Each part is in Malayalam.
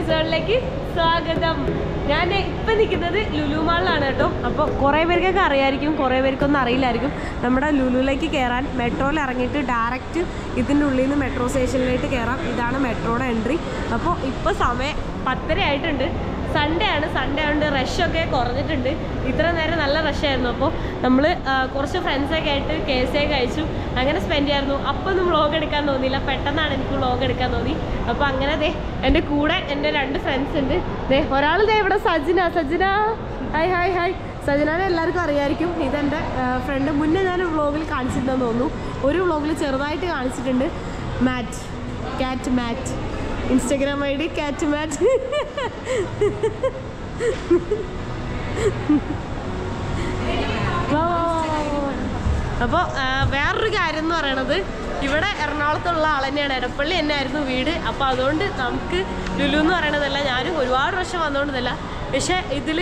എപ്പിസോഡിലേക്ക് സ്വാഗതം ഞാൻ ഇപ്പം നിൽക്കുന്നത് ലുലു മാളിലാണ് കേട്ടോ അപ്പോൾ കുറേ പേർക്കൊക്കെ അറിയായിരിക്കും കുറേ പേർക്കൊന്നും അറിയില്ലായിരിക്കും നമ്മുടെ ലുലുവിലേക്ക് കയറാൻ മെട്രോയിൽ ഇറങ്ങിയിട്ട് ഡയറക്റ്റ് ഇതിൻ്റെ ഉള്ളിൽ നിന്ന് മെട്രോ സ്റ്റേഷനിലേക്ക് കയറാം ഇതാണ് മെട്രോയുടെ എൻട്രി അപ്പോൾ ഇപ്പോൾ സമയം പത്തര ആയിട്ടുണ്ട് സൺഡേ ആണ് സൺഡേ ആയതുകൊണ്ട് റഷൊക്കെ കുറഞ്ഞിട്ടുണ്ട് ഇത്ര നേരം നല്ല റഷായിരുന്നു അപ്പോൾ നമ്മൾ കുറച്ച് ഫ്രണ്ട്സൊക്കെ ആയിട്ട് കെ എസ് ഒക്കെ കഴിച്ചു അങ്ങനെ സ്പെൻഡ് ചെയ്യായിരുന്നു അപ്പോൾ ഒന്നും വ്ളോഗ് എടുക്കാൻ തോന്നിയില്ല പെട്ടെന്നാണ് എനിക്ക് വ്ളോഗ് എടുക്കാൻ തോന്നി അപ്പോൾ അങ്ങനെ ദേ എൻ്റെ കൂടെ എൻ്റെ രണ്ട് ഫ്രണ്ട്സ് ഉണ്ട് ദേ ഒരാൾ ദേ ഇവിടെ Sajina Sajina hi hi hi സജനാനെ എല്ലാവർക്കും അറിയായിരിക്കും ഇതെൻ്റെ ഫ്രണ്ട് മുന്നേ ഞാൻ വ്ളോഗിൽ കാണിച്ചിട്ടുണ്ടെന്ന് തോന്നുന്നു ഒരു വ്ളോഗിൽ ചെറുതായിട്ട് കാണിച്ചിട്ടുണ്ട് mat cat mat Instagram I D cat mat അപ്പോൾ വേറൊരു കാര്യം എന്ന് പറയണത് ഇവിടെ എറണാകുളത്തുള്ള ആൾ തന്നെയാണ് എടപ്പള്ളി തന്നെയായിരുന്നു വീട് അപ്പോൾ അതുകൊണ്ട് നമുക്ക് ലുലു എന്ന് പറയണതല്ല ഞാനും ഒരുപാട് വർഷം വന്നുകൊണ്ടതല്ല പക്ഷേ ഇതിൽ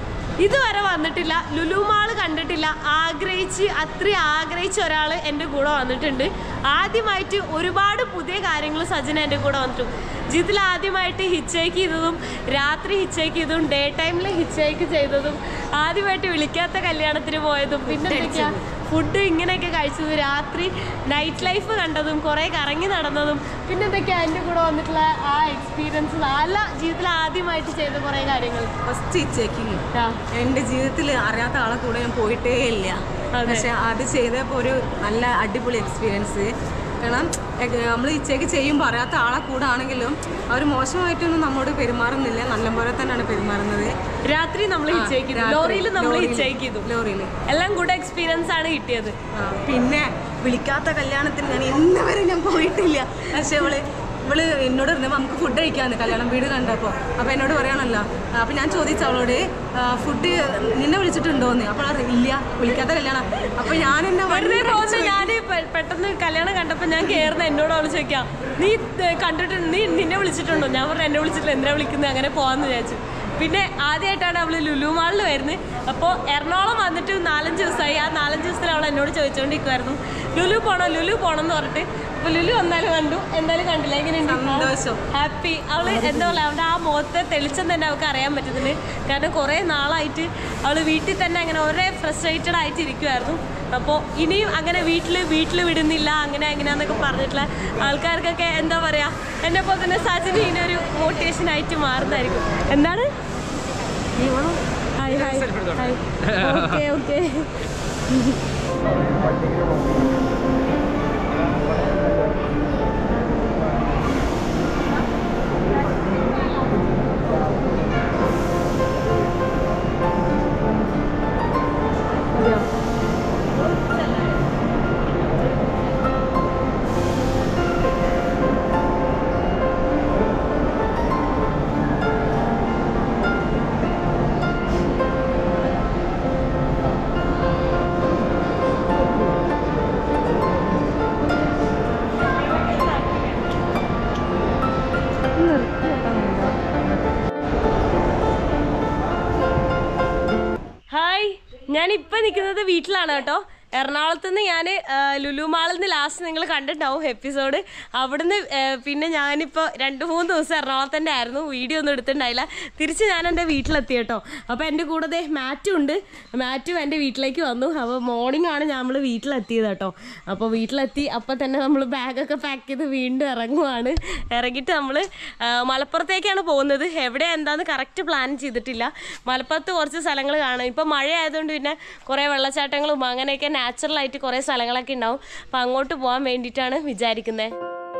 ഇതുവരെ വന്നിട്ടില്ല ലുലു മാള് കണ്ടിട്ടില്ല ആഗ്രഹിച്ച് അത്രയും ആഗ്രഹിച്ച ഒരാൾ എൻ്റെ കൂടെ വന്നിട്ടുണ്ട് ആദ്യമായിട്ട് ഒരുപാട് പുതിയ കാര്യങ്ങൾ സജിന എൻ്റെ കൂടെ വന്നിട്ടുണ്ട് ജീവിതത്തിൽ ആദ്യമായിട്ട് ഹിച്ചേക്ക് ചെയ്തതും രാത്രി ഹിച്ചേക്ക് ചെയ്തതും ഡേ ടൈമിൽ ഹിച്ചേക്ക് ചെയ്തതും ആദ്യമായിട്ട് വിളിക്കാത്ത കല്യാണത്തിന് പോയതും പിന്നെ എന്തൊക്കെയാ ഫുഡ് ഇങ്ങനെയൊക്കെ കഴിച്ചതും രാത്രി നൈറ്റ് ലൈഫ് കണ്ടതും കുറേ കറങ്ങി നടന്നതും പിന്നെ എന്തൊക്കെയാ എൻ്റെ കൂടെ വന്നിട്ടുള്ള ആ എക്സ്പീരിയൻസ് അല്ല ജീവിതത്തിൽ ആദ്യമായിട്ട് ചെയ്ത കുറേ കാര്യങ്ങൾ ഫസ്റ്റ് ചെക്കിങ് ആ എൻ്റെ ജീവിതത്തിൽ അറിയാത്ത ആളെ കൂടെ ഞാൻ പോയിട്ടേ ഇല്ല അതെ. പക്ഷെ അത് ചെയ്തപ്പോൾ ഒരു നല്ല അടിപൊളി എക്സ്പീരിയൻസ് കാരണം നമ്മൾ ഇച്ചേക്ക് ചെയ്യുമ്പോൾ അറിയാത്ത ആളെ കൂടെ ആണെങ്കിലും അവർ മോശമായിട്ടൊന്നും നമ്മോട് പെരുമാറുന്നില്ല നല്ലപോലെ തന്നെയാണ് പെരുമാറുന്നത് രാത്രി നമ്മൾ ഹിച്ചേക്ക് ചെയ്തു രാത്രി ലോറിയിൽ നമ്മൾ ലോറിയിൽ. ഹിച്ചേക്ക് ചെയ്തു ലോറിയിൽ എല്ലാം കൂടെ എക്സ്പീരിയൻസ് ആണ് കിട്ടിയത് ആ, പിന്നെ വിളിക്കാത്ത കല്യാണത്തിന് ഞാൻ ഇന്ന് വരെ ഞാൻ പോയിട്ടില്ല പക്ഷെ അവള് ഇവള് എന്നോട് പറഞ്ഞു നമുക്ക് ഫുഡ് കഴിക്കാന്ന് കല്യാണം വീട് കണ്ടപ്പോൾ അപ്പോൾ എന്നോട് പറയാണല്ലോ അപ്പോൾ ഞാൻ ചോദിച്ചു അവളോട് ഫുഡ് നിന്നെ വിളിച്ചിട്ടുണ്ടോന്ന് അപ്പോൾ അവൾ പറഞ്ഞു, ഇല്ല വിളിക്കാത്ത കല്യാണം അപ്പോൾ ഞാൻ എന്നെ വെറുതെ പോകുന്ന ഞാൻ പെട്ടെന്ന് കല്യാണം കണ്ടപ്പോ ഞാൻ കേറുന്ന എന്നോട് അവള് ചോദിക്കാം നീ ഏർ കണ്ടിട്ടുണ്ട് നീ നിന്നെ വിളിച്ചിട്ടുണ്ടോ ഞാൻ പറഞ്ഞു എന്നെ വിളിച്ചിട്ടില്ല എന്തിനാ വിളിക്കുന്നത് അങ്ങനെ പോവാന്ന് വിചാരിച്ചു പിന്നെ ആദ്യമായിട്ടാണ് അവള് ലുലു മാളിൽ വരുന്നത് അപ്പോൾ എറണാകുളം വന്നിട്ട് നാലഞ്ച് ദിവസമായി ആ നാലഞ്ച് ദിവസത്തിൽ അവൾ എന്നോട് ചോദിച്ചുകൊണ്ടിരിക്കുമായിരുന്നു ലുലു പോണോ ലുലു പോണം എന്ന് പറഞ്ഞിട്ട് അപ്പോൾ ലുലു വന്നാലും കണ്ടു എന്തായാലും കണ്ടില്ല എങ്ങനെയുണ്ട് സന്തോഷം. ഹാപ്പി അവള് എന്താ പറയുക അവളുടെ ആ മുഖത്തെ തെളിച്ചം തന്നെ അവൾക്ക് അറിയാൻ പറ്റുന്നുണ്ട് കാരണം കുറേ നാളായിട്ട് അവള് വീട്ടിൽ തന്നെ അങ്ങനെ ഒരേ ഫ്രസ്ട്രേറ്റഡ് ആയിട്ട് ഇരിക്കുമായിരുന്നു അപ്പോൾ ഇനിയും അങ്ങനെ വീട്ടിൽ വീട്ടിൽ വിടുന്നില്ല അങ്ങനെ എങ്ങനെയാന്നൊക്കെ പറഞ്ഞിട്ടുള്ള ആൾക്കാർക്കൊക്കെ എന്താ പറയുക എന്നെ പോലെ തന്നെ സജിന് ഇതിനൊരു മോട്ടിവേഷൻ ആയിട്ട് മാറുന്നതായിരിക്കും എന്താണ് hi hi hi okay okay hi ഞാൻ ഇപ്പൊ നിൽക്കുന്നത് വീട്ടിലാണ് കേട്ടോ എറണാകുളത്ത് നിന്ന് ഞാൻ ലുലു മാളിൽ നിന്ന് ലാസ്റ്റ് നിങ്ങൾ കണ്ടിട്ടുണ്ടാവും എപ്പിസോഡ് അവിടുന്ന് ആ, പിന്നെ ഞാനിപ്പോൾ രണ്ട് മൂന്ന് ദിവസം എറണാകുളത്ത് തന്നെ ആയിരുന്നു വീഡിയോ ഒന്നും എടുത്തിട്ടുണ്ടായില്ല തിരിച്ച് ഞാൻ എൻ്റെ വീട്ടിലെത്തി കേട്ടോ അപ്പോൾ എൻ്റെ കൂടെ ദേ മാറ്റും ഉണ്ട് മാറ്റും എൻ്റെ വീട്ടിലേക്ക് വന്നു അപ്പോൾ മോർണിംഗ് ആണ് നമ്മൾ വീട്ടിലെത്തിയത് കേട്ടോ അപ്പോൾ വീട്ടിലെത്തി അപ്പോൾ തന്നെ നമ്മൾ ബാഗൊക്കെ പാക്ക് ചെയ്ത് വീണ്ടും ഇറങ്ങുവാണ് ഇറങ്ങിയിട്ട് നമ്മൾ മലപ്പുറത്തേക്കാണ് പോകുന്നത് എവിടെ എന്താന്ന് കറക്റ്റ് പ്ലാൻ ചെയ്തിട്ടില്ല മലപ്പുറത്ത് കുറച്ച് സ്ഥലങ്ങൾ കാണാം ഇപ്പം മഴ ആയതുകൊണ്ട് പിന്നെ കുറേ വെള്ളച്ചാട്ടങ്ങളും അങ്ങനെയൊക്കെ നാച്ചുറലായിട്ട് കുറേ സ്ഥലങ്ങളൊക്കെ ഉണ്ടാവും അപ്പം അങ്ങോട്ട് പോകാൻ വേണ്ടിയിട്ടാണ് വിചാരിക്കുന്നത്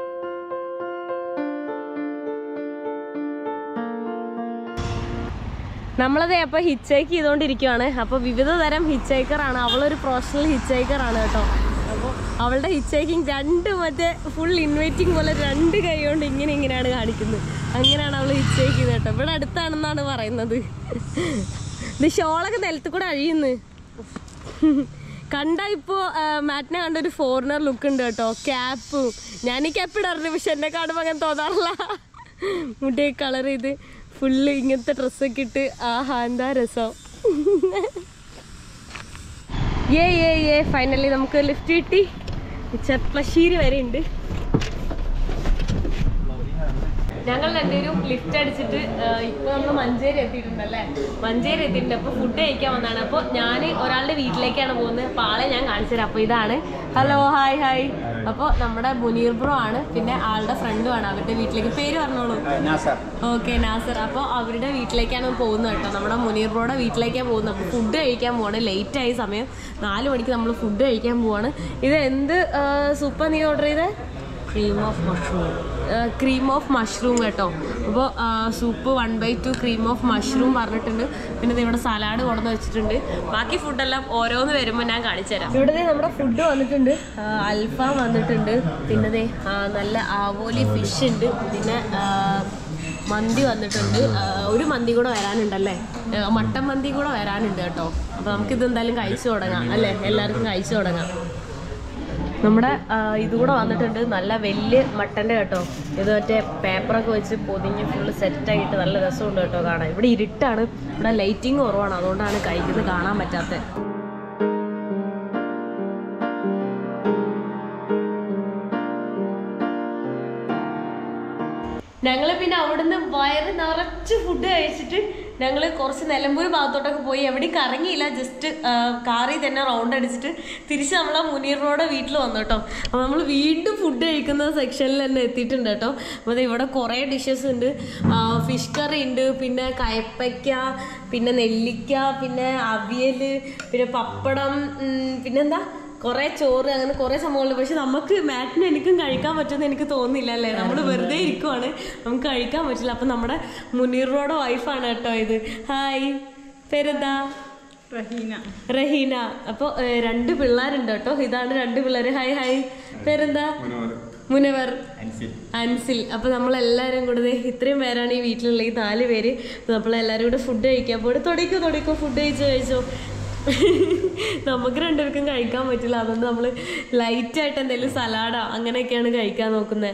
നമ്മളത് അപ്പോൾ ഹിച്ചൈക്ക് ചെയ്തുകൊണ്ടിരിക്കുവാണ് അപ്പോൾ വിവിധ തരം ഹിച്ചൈക്കറാണ് അവളൊരു പ്രൊഫഷണൽ ഹിച്ചൈക്കറാണ് കേട്ടോ അപ്പോൾ അവളുടെ ഹിച്ചൈക്കിങ് രണ്ട് മറ്റേ ഫുൾ ഇൻവൈറ്റിംഗ് പോലെ രണ്ട് കൈ കൊണ്ട് ഇങ്ങനെ ഇങ്ങനെയാണ് കാണിക്കുന്നത് അങ്ങനെയാണ് അവൾ ഹിച്ചൈക്ക് ചെയ്തത് കേട്ടോ ഇവിടെ അടുത്താണെന്നാണ് പറയുന്നത് ഇത് ഷോളൊക്കെ നിലത്ത് കൂടെ അഴിയുന്നു കണ്ട ഇപ്പോ മാറ്റിനെ കണ്ട ഒരു ഫോറിനർ ലുക്ക് ഉണ്ട് കേട്ടോ ക്യാപ്പും ഞാൻ ഈ ക്യാപ്പ് ഇടാറുണ്ട് പക്ഷെ എന്നെ കാണുമ്പോൾ അങ്ങനെ തോന്നാറില്ല മുടി കളർ ചെയ്ത് ഫുള്ള് ഇങ്ങനത്തെ ഡ്രസ്സൊക്കെ ഇട്ട് ആഹാ എന്താ രസം ഏ ഏ ഏ ഫൈനലി നമുക്ക് ലിഫ്റ്റ് കിട്ടി ചെർപ്പശ്ശേരി വരെ ഉണ്ട് ഞങ്ങൾ രണ്ടുപേരും ലിഫ്റ്റ് അടിച്ചിട്ട് ഇപ്പൊ നമ്മൾ മഞ്ചേരി എത്തിയിട്ടുണ്ടല്ലേ മഞ്ചേരി എത്തിയിട്ടുണ്ട് അപ്പൊ ഫുഡ് കഴിക്കാൻ വന്നതാണ് അപ്പൊ ഞാൻ ഒരാളുടെ വീട്ടിലേക്കാണ് പോകുന്നത് അപ്പൊ ആളെ ഞാൻ കാണിച്ചു തരാം അപ്പൊ ഇതാണ് ഹലോ ഹായ് ഹായ് അപ്പൊ നമ്മുടെ മുനീർ ബ്രോ ആണ് പിന്നെ ആളുടെ ഫ്രണ്ടും ആണ് അവരുടെ വീട്ടിലേക്ക് പേര് പറഞ്ഞോളൂ ഓക്കെ നാസർ അപ്പോൾ അവരുടെ വീട്ടിലേക്കാണ് പോകുന്നത് കേട്ടോ നമ്മുടെ മുനീർ ബ്രോയുടെ വീട്ടിലേക്കാണ് പോകുന്നത് അപ്പോൾ ഫുഡ് കഴിക്കാൻ പോവാണ് ലേറ്റ് ആയ സമയം നാല് മണിക്ക് നമ്മൾ ഫുഡ് കഴിക്കാൻ പോവാണ് ഇത് എന്ത് സൂപ്പർ നീ ഓർഡർ ചെയ്തേ cream of mushroom cream of mushroom കേട്ടോ അപ്പോൾ soup one by two cream of mushroom പറഞ്ഞിട്ടുണ്ട് പിന്നെ ദേ ഇവിടെ സലാഡ് കൊണ്ടുവന്ന് വെച്ചിട്ടുണ്ട് ബാക്കി ഫുഡെല്ലാം ഓരോന്ന് വരുമ്പോൾ ഞാൻ കാണിച്ചു തരാം ഇവിടെ ദേ നമ്മുടെ ഫുഡ് വന്നിട്ടുണ്ട് ആ, അൽഫാം വന്നിട്ടുണ്ട് പിന്നെ ദേ ആ, നല്ല ആവോലി ഫിഷ് ഉണ്ട് പിന്നെ ആ, മന്തി വന്നിട്ടുണ്ട് ആ, ഒരു മന്തി കൂടെ വരാനുണ്ടല്ലേ ആ, മട്ടൻ മന്തി കൂടെ വരാനുണ്ട് കേട്ടോ അപ്പോൾ നമുക്കിത് എന്തായാലും കഴിച്ചു തുടങ്ങാം അല്ലേ എല്ലാവർക്കും കഴിച്ചു തുടങ്ങാം നമ്മുടെ ആ, ഇതുകൂടെ വന്നിട്ടുണ്ട് നല്ല വലിയ മട്ടൻ്റെ കേട്ടോ ഇത് മറ്റേ പേപ്പറൊക്കെ വെച്ച് പൊതിഞ്ഞ് ഫുള്ള് സെറ്റായിട്ട് നല്ല രസമുണ്ട് കേട്ടോ കാണാൻ ഇവിടെ ഇരുട്ടാണ് ഇവിടെ ലൈറ്റിംഗ് കുറവാണ് അതുകൊണ്ടാണ് കഴിക്കുന്നത് കാണാൻ പറ്റാത്തത് ഞങ്ങൾ പിന്നെ അവിടുന്ന് വയറ് നിറച്ച് ഫുഡ് കഴിച്ചിട്ട് ഞങ്ങൾ കുറച്ച് നിലമ്പൂർ ഭാഗത്തോട്ടൊക്കെ പോയി എവിടെയും കറങ്ങിയില്ല ജസ്റ്റ് കാറിൽ തന്നെ റൗണ്ട് അടിച്ചിട്ട് തിരിച്ച് നമ്മൾ ആ മുനീർ റോഡ് വീട്ടിൽ വന്നു കേട്ടോ അപ്പോൾ നമ്മൾ വീണ്ടും ഫുഡ് കഴിക്കുന്ന സെക്ഷനിൽ തന്നെ എത്തിയിട്ടുണ്ട് കേട്ടോ അപ്പോൾ ദേ ഇവിടെ കുറേ ഡിഷസ് ഉണ്ട് ഫിഷ് കറി ഉണ്ട് പിന്നെ കയപ്പയ്ക്ക പിന്നെ നെല്ലിക്ക പിന്നെ അവിയൽ പിന്നെ പപ്പടം ഉം, പിന്നെന്താ കുറെ ചോറ് അങ്ങനെ കുറെ സംഭവങ്ങളുണ്ട് പക്ഷെ നമുക്ക് മാറ്റിന് എനിക്കും കഴിക്കാൻ പറ്റുമെന്ന് എനിക്ക് തോന്നുന്നില്ല അല്ലേ നമ്മൾ വെറുതെ ഇരിക്കുവാണ് നമുക്ക് കഴിക്കാൻ പറ്റില്ല അപ്പൊ നമ്മുടെ മുനീറിനോട് വൈഫാണ് കേട്ടോ ഇത് ഹായ് പേരെന്താ റഹീന റഹീന അപ്പോൾ രണ്ട് പിള്ളേരുണ്ട് കേട്ടോ ഇതാണ് രണ്ട് പിള്ളേര് ഹായ് ഹായ് പേരെന്താ മുനവർ അൻസിൽ അപ്പൊ നമ്മളെല്ലാരും കൂടെ ദേ ഇത്രയും പേരാണ് ഈ വീട്ടിലുള്ള ഈ നാല് പേര് നമ്മളെല്ലാരും കൂടെ ഫുഡ് കഴിക്കാൻ പോയിട്ട് തുടക്കോ തുടക്കോ ഫുഡ് കഴിച്ചോ കഴിച്ചോ നമുക്ക് രണ്ടുപേർക്കും കഴിക്കാൻ പറ്റില്ല അതുകൊണ്ട് നമ്മൾ ലൈറ്റായിട്ട് എന്തെങ്കിലും സലാഡോ അങ്ങനെയൊക്കെയാണ് കഴിക്കാൻ നോക്കുന്നത്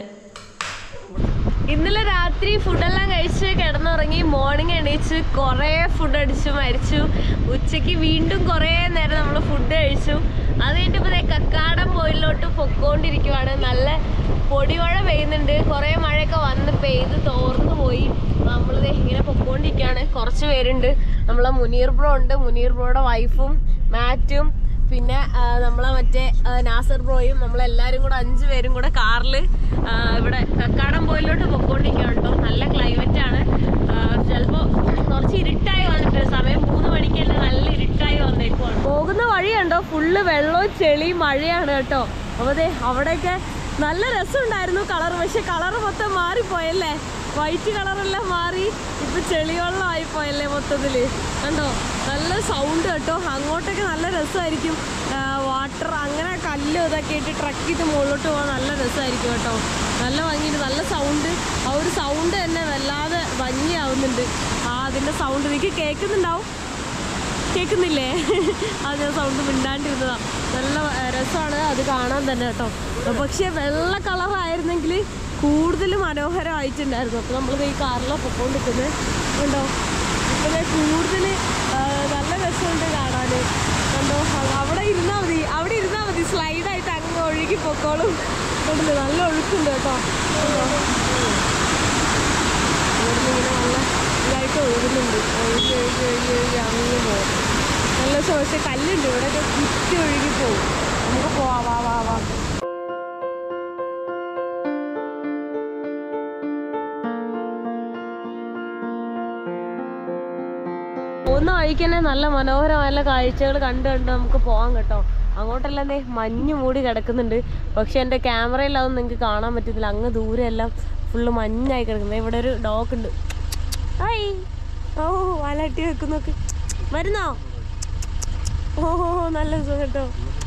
ഇന്നലെ രാത്രി ഫുഡെല്ലാം കഴിച്ച് കിടന്നുറങ്ങി മോർണിംഗ് എണീച്ച് കുറേ ഫുഡ് അടിച്ചു മരിച്ചു ഉച്ചയ്ക്ക് വീണ്ടും കുറേ നേരം നമ്മൾ ഫുഡ് കഴിച്ചു അത് കഴിഞ്ഞിപ്പോൾ ദേ കക്കാടം പോയിലോട്ട് പൊക്കോണ്ടിരിക്കുവാണ് നല്ല പൊടിമഴ പെയ്യുന്നുണ്ട് കുറേ മഴയൊക്കെ വന്ന് പെയ്ത് തോർന്നു പോയി നമ്മളിത് ഇങ്ങനെ പൊക്കോണ്ടിരിക്കുകയാണ് കുറച്ച് പേരുണ്ട് നമ്മളെ മുനീർ ബ്രോ ഉണ്ട് മുനീർ ബ്രോയുടെ വൈഫും മാറ്റും പിന്നെ ആ, നമ്മളെ മറ്റേ ആ, നാസർ ബ്രോയും നമ്മളെല്ലാരും കൂടെ അഞ്ചു പേരും കൂടെ കാറിൽ ഇവിടെ കക്കാടം പോയിലോട്ട് പൊക്കോണ്ടിരിക്കുകയാണ് കേട്ടോ നല്ല ക്ലൈമറ്റ് ആണ് ചിലപ്പോൾ കുറച്ച് ഇരുട്ടായി വന്നിട്ട് സമയം മൂന്ന് മണിക്ക് തന്നെ നല്ല ഇരുട്ടായി വന്നേക്കുവാണ് പോകുന്ന വഴി കണ്ടോ ഫുള്ള് വെള്ളവും ചെളിയും മഴയാണ് കേട്ടോ അപ്പോൾ ദേ അവിടെയൊക്കെ നല്ല രസമുണ്ടായിരുന്നു കളർ പക്ഷെ കളർ മൊത്തം മാറിപ്പോയല്ലേ വൈറ്റ് കളറെല്ലാം മാറി ഇപ്പൊ ചെളിവെള്ളം ആയിപ്പോയല്ലേ മൊത്തത്തില് കണ്ടോ നല്ല സൗണ്ട് കേട്ടോ അങ്ങോട്ടൊക്കെ നല്ല രസമായിരിക്കും വാട്ടർ അങ്ങനെ കല്ലും ഇതൊക്കെ ഇട്ട് ട്രക്ക് ചെയ്ത് മുകളിലോട്ട് പോകാൻ നല്ല രസമായിരിക്കും കേട്ടോ നല്ല ഭംഗിയുണ്ട് നല്ല സൗണ്ട് ആ ഒരു സൗണ്ട് തന്നെ വല്ലാതെ ഭംഗിയാവുന്നുണ്ട് ആ അതിന്റെ സൗണ്ട് എനിക്ക് കേൾക്കുന്നുണ്ടാവും കേൾക്കുന്നില്ലേ ആ ഞാൻ സൗണ്ട് മിണ്ടാണ്ടിരുന്നതാ നല്ല ഏർ, രസമാണ് അത് കാണാൻ തന്നെ കേട്ടോ പക്ഷെ വെള്ള കളറായിരുന്നെങ്കിൽ കൂടുതൽ മനോഹരമായിട്ടുണ്ടായിരുന്നു അപ്പോൾ നമ്മൾ ഈ കാറിലാണ് പൊക്കോണ്ടിരിക്കുന്നത് ഉണ്ടോ ഇപ്പോൾ കൂടുതൽ നല്ല രസമുണ്ട് കാണാൻ കണ്ടോ അ- അവിടെ ഇരുന്നാൽ മതി അവിടെ ഇരുന്നാൽ മതി സ്ലൈഡായിട്ട് അങ്ങ് ഒഴുകി പൊക്കോളും കണ്ടില്ലേ നല്ല ഒഴുക്കുണ്ട് കേട്ടോ കണ്ടോ ഇവിടുന്ന് ഇങ്ങനെ നല്ല ഇതായിട്ട് ഒഴുകുന്നുണ്ട് ഒഴുകി ഒഴുകി ഒഴുകി ഒഴുകി അങ്ങ് പോകും നല്ല രസം പക്ഷെ കല്ലുണ്ട് ഇവിടെയൊക്കെ കുത്തി ഒഴുകി പോകും നമുക്ക് പോവാം വാ വാ വാ പോകുന്ന വഴിക്ക് തന്നെ നല്ല മനോഹരമായ കാഴ്ചകൾ കണ്ട് കണ്ട് നമുക്ക് പോകാം കേട്ടോ അങ്ങോട്ടെല്ലാം ദേ മഞ്ഞ് മൂടി കിടക്കുന്നുണ്ട് പക്ഷെ എൻ്റെ ക്യാമറയിൽ അതൊന്നും നിങ്ങൾക്ക് കാണാൻ പറ്റത്തില്ല അങ്ങ് ദൂരെ എല്ലാം ഫുള്ള് മഞ്ഞായി കിടക്കുന്നത് ഇവിടെ ഒരു ഡോഗ് ഉണ്ട് ഹായ് ഓ വാലാട്ടി വെക്കുന്നോക്ക് വരുന്നോ ഓ നല്ല സുഖം കേട്ടോ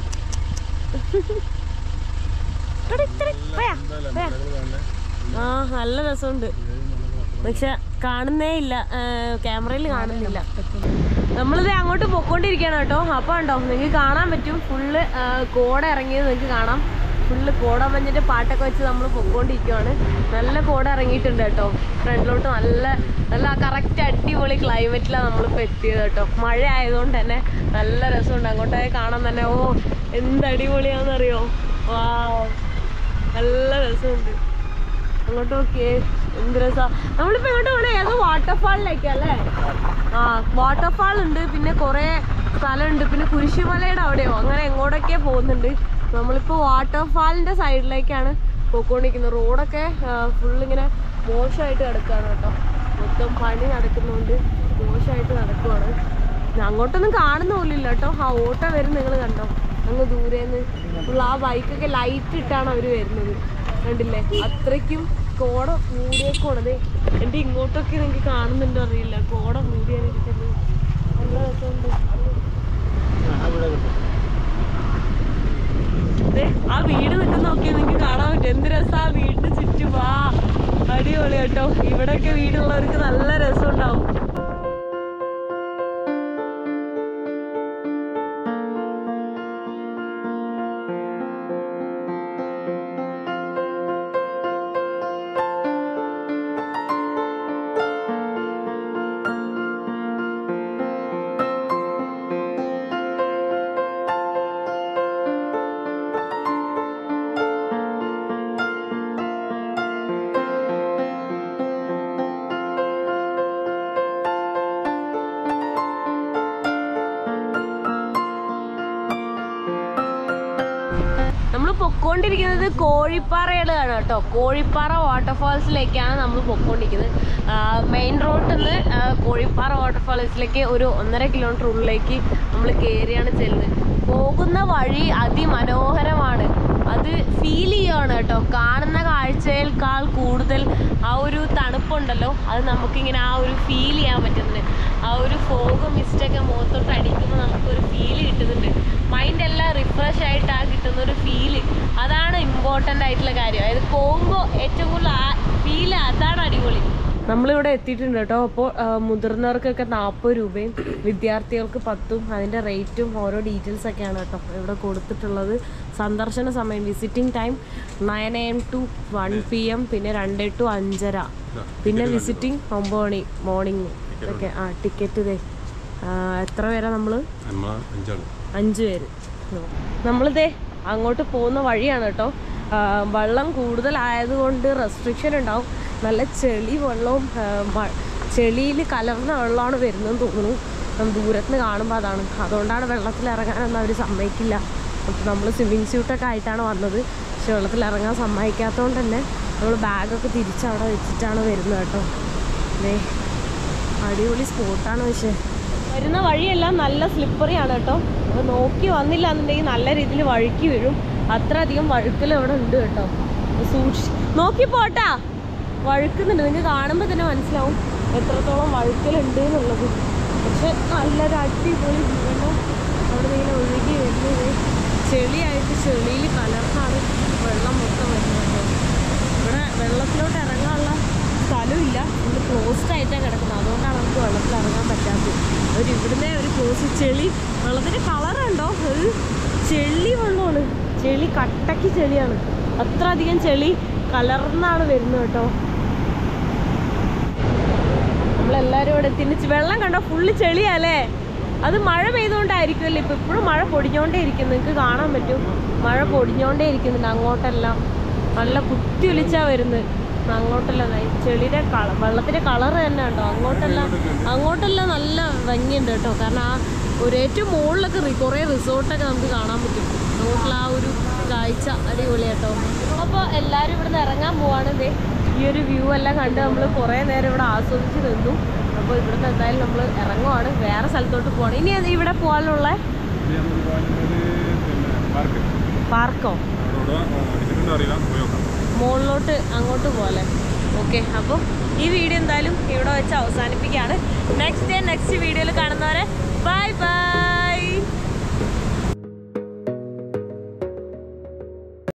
ഇവിടെ ഇത്തിരി പോയാ പോയാ ആ നല്ല രസമുണ്ട് പക്ഷെ കാണുന്നേ ഇല്ല ക്യാമറയിൽ കാണുന്നില്ല നമ്മളിത് അങ്ങോട്ട് പൊക്കോണ്ടിരിക്കുകയാണ് കേട്ടോ അപ്പം ഉണ്ടോ നിങ്ങൾക്ക് കാണാൻ പറ്റും ഫുള്ള് കോട ഇറങ്ങിയത് നിങ്ങൾക്ക് കാണാം ഫുള്ള് കോട മഞ്ഞിന്റെ പാട്ടൊക്കെ വെച്ച് നമ്മൾ പൊക്കോണ്ടിരിക്കുവാണ് നല്ല കോട ഇറങ്ങിയിട്ടുണ്ട് കേട്ടോ ഫ്രണ്ടിലോട്ട് നല്ല നല്ല കറക്റ്റ് അടിപൊളി ക്ലൈമറ്റിലാണ് നമ്മളിപ്പോൾ എത്തിയത് കേട്ടോ മഴ ആയതുകൊണ്ട് തന്നെ നല്ല രസമുണ്ട് അങ്ങോട്ടേ കാണാൻ തന്നെ ഓ എന്ത് അടിപൊളിയാണെന്നറിയോ വാ നല്ല രസമുണ്ട് അങ്ങോട്ട് നോക്കിയേ എന്ത് രസാ നമ്മളിപ്പോ എങ്ങോട്ട് പോണേ അത് വാട്ടർഫാളിലേക്കല്ലേ ആ വാട്ടർഫാൾ ഉണ്ട് പിന്നെ കുറെ സ്ഥലമുണ്ട് പിന്നെ കുരിശുമലയുടെ അവിടെയോ അങ്ങനെ എങ്ങോട്ടൊക്കെ പോകുന്നുണ്ട് നമ്മളിപ്പോ വാട്ടർഫാളിന്റെ സൈഡിലേക്കാണ് പോയിക്കൊണ്ടിരിക്കുന്നത് റോഡൊക്കെ ഫുൾ ഇങ്ങനെ മോശമായിട്ട് കിടക്കുകയാണ് കേട്ടോ മൊത്തം പണി നടക്കുന്നതുകൊണ്ട് മോശമായിട്ട് നടക്കുവാണ് ഞാൻ അങ്ങോട്ടൊന്നും കാണുന്ന പോലില്ല കേട്ടോ ആ ഓട്ടോ വരും നിങ്ങൾ കണ്ടോ അങ്ങ് ദൂരേന്ന് ഫുൾ ആ ബൈക്കൊക്കെ ലൈറ്റ് ഇട്ടാണ് അവർ വരുന്നത് കണ്ടില്ലേ അത്രയ്ക്കും കോട മൂടിയേക്കോണത് എൻ്റെ ഇങ്ങോട്ടൊക്കെ നിങ്ങൾക്ക് കാണുന്നുണ്ടോ അറിയില്ല കോട മൂടിയാണ് ഇരിക്കുന്നത് നല്ല രസമുണ്ട് ദേ, ആ വീട് നിൽക്കുന്ന നോക്കിയാൽ നിങ്ങൾക്ക് കാണാൻ പറ്റും എന്ത് രസാ ആ വീടിന് ചുറ്റും വാ അടിപൊളി കേട്ടോ ഇവിടെയൊക്കെ വീടുള്ളവർക്ക് നല്ല രസം ഉണ്ടാവും നമ്മൾ പൊക്കോണ്ടിരിക്കുന്നത് കോഴിപ്പാറയിലാണ് കേട്ടോ കോഴിപ്പാറ വാട്ടർഫാൾസിലേക്കാണ് നമ്മൾ പൊക്കോണ്ടിരിക്കുന്നത് മെയിൻ റോഡിൽ നിന്ന് കോഴിപ്പാറ വാട്ടർഫാൾസിലേക്ക് ഒരു ഒന്നര കിലോമീറ്റർ ഉള്ളിലേക്ക് നമ്മൾ കയറിയാണ് ചെല്ലുന്നത് പോകുന്ന വഴി അതിമനോഹരമാണ് അത് ഫീൽ ചെയ്യുകയാണ് കേട്ടോ കാണുന്ന കാഴ്ചയേക്കാൾ കൂടുതൽ ആ ഒരു തണുപ്പുണ്ടല്ലോ അത് നമുക്കിങ്ങനെ ആ ഒരു ഫീൽ ചെയ്യാൻ പറ്റുന്നുണ്ട് ആ ഒരു ഫോഗ് മിസ്റ്റൊക്കെ മുഖത്തോട്ട് അടിക്കുമ്പോൾ നമുക്കൊരു ഫീൽ കിട്ടുന്നുണ്ട് മൈൻഡ് എല്ലാം റിഫ്രഷ് ആയിട്ട് ആ കിട്ടുന്ന ഒരു ഫീല് അതാണ് ഇമ്പോർട്ടൻ്റ് ആയിട്ടുള്ള കാര്യം അതായത് പോകുമ്പോൾ ഏറ്റവും കൂടുതൽ ആ ഫീൽ അതാണ് അടിപൊളി നമ്മളിവിടെ എത്തിയിട്ടുണ്ട് കേട്ടോ അപ്പോൾ മുതിർന്നവർക്കൊക്കെ നാൽപ്പത് രൂപയും വിദ്യാർത്ഥികൾക്ക് പത്തും അതിൻ്റെ റേറ്റും ഓരോ ഡീറ്റെയിൽസ് ഒക്കെയാണ് കേട്ടോ ഇവിടെ കൊടുത്തിട്ടുള്ളത് സന്ദർശന സമയം visiting time nine A M to one P M പിന്നെ രണ്ട് ടു അഞ്ചര പിന്നെ വിസിറ്റിംഗ് ഒമ്പത് മണി മോർണിംഗ് ഒക്കെ ആ ടിക്കറ്റ് ഇതേ ആ, എത്ര പേരാ നമ്മൾ നമ്മളെ അഞ്ചാള് അഞ്ച് പേര് നമ്മളിതേ അങ്ങോട്ട് പോകുന്ന വഴിയാണ് കേട്ടോ ആ, വെള്ളം കൂടുതലായതുകൊണ്ട് റെസ്ട്രിക്ഷൻ ഉണ്ടാവും നല്ല ചെളി വെള്ളവും ചെളിയിൽ കലർന്ന വെള്ളമാണ് വരുന്നതെന്ന് തോന്നുന്നു നമ്മൾ ദൂരത്ത് നിന്ന് കാണുമ്പോൾ അതാണ് അതുകൊണ്ടാണ് വെള്ളത്തിൽ ഇറങ്ങാനൊന്നും അവർ സമ്മതിക്കില്ല അപ്പോൾ നമ്മൾ സ്വിമ്മിങ് സ്യൂട്ടൊക്കെ ആയിട്ടാണ് വന്നത് പക്ഷെ വെള്ളത്തിൽ ഇറങ്ങാൻ സമ്മതിക്കാത്തതുകൊണ്ട് തന്നെ നമ്മൾ ബാഗൊക്കെ തിരിച്ചവിടെ വെച്ചിട്ടാണ് വരുന്നത് കേട്ടോ ദേ അടിപൊളി സ്പോട്ടാണ് പക്ഷേ വരുന്ന വഴിയെല്ലാം നല്ല സ്ലിപ്പറിയാണ് കേട്ടോ അപ്പോൾ നോക്കി വന്നില്ല എന്നുണ്ടെങ്കിൽ നല്ല രീതിയിൽ വഴുക്കി വീഴും അത്ര അധികം വഴുക്കൽ ഇവിടെ ഉണ്ട് കേട്ടോ അപ്പോൾ സൂക്ഷിച്ച് നോക്കി പോട്ടാ വഴുക്കുന്നുണ്ട് നിങ്ങൾക്ക് കാണുമ്പോൾ തന്നെ മനസ്സിലാവും എത്രത്തോളം വഴുക്കലുണ്ട് എന്നുള്ളത് പക്ഷെ നല്ലൊരു അടിപൊളി വെള്ളം അവിടെ നിന്ന് ഇങ്ങനെ ഒഴുകി വരുന്നത് ചെളിയായിട്ട് ചെളിയിൽ കലർന്നാണ് വെള്ളം മൊത്തം വരുന്നത് കേട്ടോ ഇവിടെ വെള്ളത്തിലോട്ട് ഇറങ്ങാനുള്ള സ്ഥലമില്ല നമ്മൾ ക്ലോസ്ഡ് ആയിട്ടാണ് കിടക്കുന്നത് അതുകൊണ്ടാണ് നമുക്ക് വെള്ളത്തിൽ ഇറങ്ങാൻ പറ്റാത്തത് അവർ ഇവിടുന്ന് ഒരു ക്ലോസ് ചെളി വെള്ളത്തിൻ്റെ കളറുണ്ടോ ഒരു ചെളി വെള്ളമാണ് ചെളി കട്ടയ്ക്ക് ചെളിയാണ് അത്ര അധികം ചെളി കലർന്നാണ് വരുന്നത് കേട്ടോ നമ്മളെല്ലാവരും ഇവിടെ തിരിച്ച് വെള്ളം കണ്ടോ ഫുള്ള് ചെളിയല്ലേ അത് മഴ പെയ്തുകൊണ്ടായിരിക്കുമല്ലോ ഇപ്പം ഇപ്പോഴും മഴ പൊടിഞ്ഞോണ്ടേ ഇരിക്കുന്നു നിങ്ങൾക്ക് കാണാൻ പറ്റും മഴ പൊടിഞ്ഞോണ്ടേ ഇരിക്കുന്നുണ്ട് അങ്ങോട്ടെല്ലാം നല്ല കുത്തി ഒലിച്ചാ വരുന്നത് അങ്ങോട്ടെല്ലാം ഈ ചെളിയുടെ കള വെള്ളത്തിൻ്റെ കളർ തന്നെ ഉണ്ടോ അങ്ങോട്ടെല്ലാം അങ്ങോട്ടെല്ലാം നല്ല ഭംഗിയുണ്ട് കേട്ടോ കാരണം ആ ഒരു ഏറ്റവും മുകളിലൊക്കെ റി- കുറേ റിസോർട്ടൊക്കെ നമുക്ക് കാണാൻ പറ്റും അങ്ങോട്ടുള്ള ആ ഒരു കാഴ്ച അടിപൊളി കേട്ടോ അപ്പോൾ എല്ലാവരും ഇവിടുന്ന് ഇറങ്ങാൻ പോവാണ് ദേ ഈ ഒരു വ്യൂ എല്ലാം കണ്ട് നമ്മൾ കുറേ നേരം ഇവിടെ ആസ്വദിച്ച് നിന്നു അപ്പോൾ ഇവിടുന്ന് എന്തായാലും നമ്മൾ ഇറങ്ങുവാണ് വേറെ സ്ഥലത്തോട്ട് പോകണം ഇനി അത് ഇവിടെ പോകാനുള്ള ഇനി നമുക്ക് പോകാനുള്ളത് പിന്നെ പാർക്ക് പാർക്കോ അവിടെ ടിക്കറ്റ് അറിയില്ല പോയി നോക്കാം മുകളിലോട്ട് അങ്ങോട്ട് പോലെ ഓക്കെ അപ്പോൾ ഈ വീഡിയോ എന്തായാലും ഇവിടെ വെച്ച് അവസാനിപ്പിക്കുകയാണ് നെക്സ്റ്റ് ഡേ നെക്സ്റ്റ് വീഡിയോ